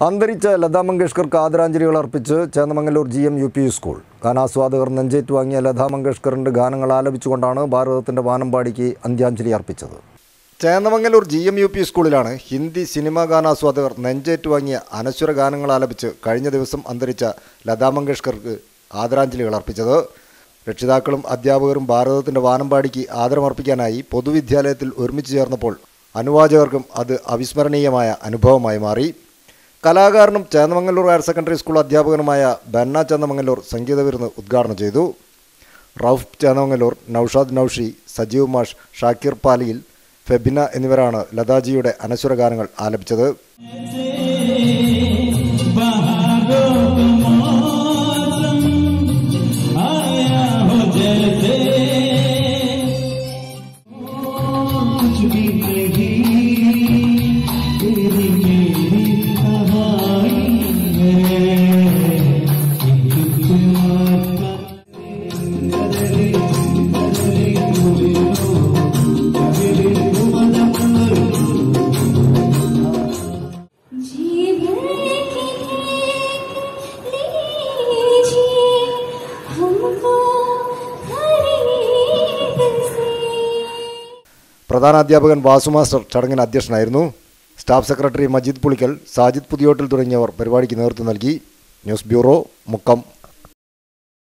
അന്തരിച്ച ലതാ മങ്കേഷ്കർക്ക് ആദരാഞ്ജലികൾ അർപ്പിച്ച് Chennamangalur G M U P school ഗാനാസ്വാദകർ നെഞ്ചേറ്റ് വാങ്ങിയ ലതാ മങ്കേഷ്കറിൻ്റെ ഗാനങ്ങൾ ആലപിച്ചുകൊണ്ടാണ് ഭാരതത്തിൻ്റെ വാനമ്പാടിക്ക് അന്ത്യാഞ്ജലി അർപ്പിച്ചത് Chennamangalur G M U P സ്കൂളിലാണ് ഹിന്ദി സിനിമാ ഗാനാസ്വാദകർ നെഞ്ചേറ്റ് വാങ്ങിയ അനശ്വര ഗാനങ്ങൾ ആലപിച്ച് കഴിഞ്ഞ ദിവസം അന്തരിച്ച ലതാ മങ്കേഷ്കർക്ക് ആദരാഞ്ജലികൾ അർപ്പിച്ചത് രക്ഷിതാക്കളും അധ്യാപകരും ഭാരതത്തിൻ്റെ വാനമ്പാടിക്ക് ആദരമർപ്പിക്കാനായി പൊതുവിദ്യാലയത്തിൽ ഒരുമിച്ച് ചേർന്നപ്പോൾ അനുവാചകർക്കും അത് അവിസ്മരണീയമായ അനുഭവമായി മാറി കലാകാരനും ചേന്നമംഗലൂർ ഹയർ സെക്കൻഡറി സ്കൂൾ അധ്യാപകനുമായ ബന്ന ചേന്നമംഗലൂർ സംഗീത വിരുന്ന് ഉദ്ഘാടനം ചെയ്തു റൌഫ് ചേന്നമംഗലൂർ നൌഷാദ് നൌഷി സജീവ് മാഷ് ഷാക്കിർ പാലിയിൽ ഫെബിന എന്നിവരാണ് ലതാജിയുടെ അനശ്വര ഗാനങ്ങൾ ആലപിച്ചത് जी भर के लीजिए हमको खरीद से പ്രധാനാധ്യാപകൻ വാസു മാസ്റ്റർ ചടങ്ങിന് അധ്യക്ഷനായിരുന്നു സ്റ്റാഫ് സെക്രട്ടറി മജീദ് പുളിക്കൽ സാജിദ് പുതിയോട്ടിൽ തുടങ്ങിയവർ പരിപാടിക്ക് നേതൃത്വം നൽകി ന്യൂസ് ബ്യൂറോ മുക്കം